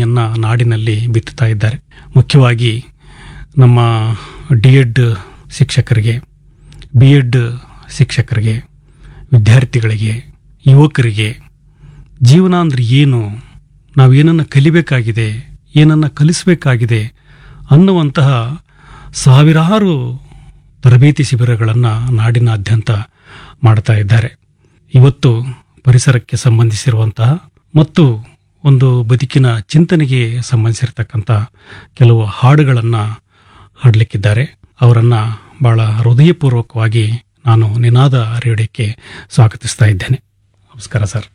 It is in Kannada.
ಬೀಜವನ್ನು ನಾಡಿನಲ್ಲಿ ಬಿತ್ತುತ್ತಾ ಇದ್ದಾರೆ ಮುಖ್ಯವಾಗಿ ನಮ್ಮ ಡಿ ಎಡ್ ಶಿಕ್ಷಕರಿಗೆ ಬಿ ಎಡ್ ಶಿಕ್ಷಕರಿಗೆ ವಿದ್ಯಾರ್ಥಿಗಳಿಗೆ ಯುವಕರಿಗೆ ಜೀವನ ಅಂದ್ರೆ ಏನು ನಾವು ಏನನ್ನು ಕಲಿಬೇಕಾಗಿದೆ ಏನನ್ನು ಕಲಿಸಬೇಕಾಗಿದೆ ಅನ್ನುವಂತಹ ಸಾವಿರಾರು ತರಬೇತಿ ಶಿಬಿರಗಳನ್ನು ನಾಡಿನಾದ್ಯಂತ ಮಾಡ್ತಾ ಇದ್ದಾರೆ ಇವತ್ತು ಪರಿಸರಕ್ಕೆ ಸಂಬಂಧಿಸಿರುವಂತಹ ಮತ್ತು ಒಂದು ಬದುಕಿನ ಚಿಂತನೆಗೆ ಸಂಬಂಧಿಸಿರ್ತಕ್ಕಂಥ ಕೆಲವು ಹಾಡುಗಳನ್ನು ಹಾಡಲಿಕ್ಕಿದ್ದಾರೆ ಅವರನ್ನು ಬಹಳ ಹೃದಯಪೂರ್ವಕವಾಗಿ ನಾನು ನಿನಾದ ರೇಡಿಯೋಕ್ಕೆ ಸ್ವಾಗತಿಸ್ತಾ ಇದ್ದೇನೆ ನಮಸ್ಕಾರ ಸರ್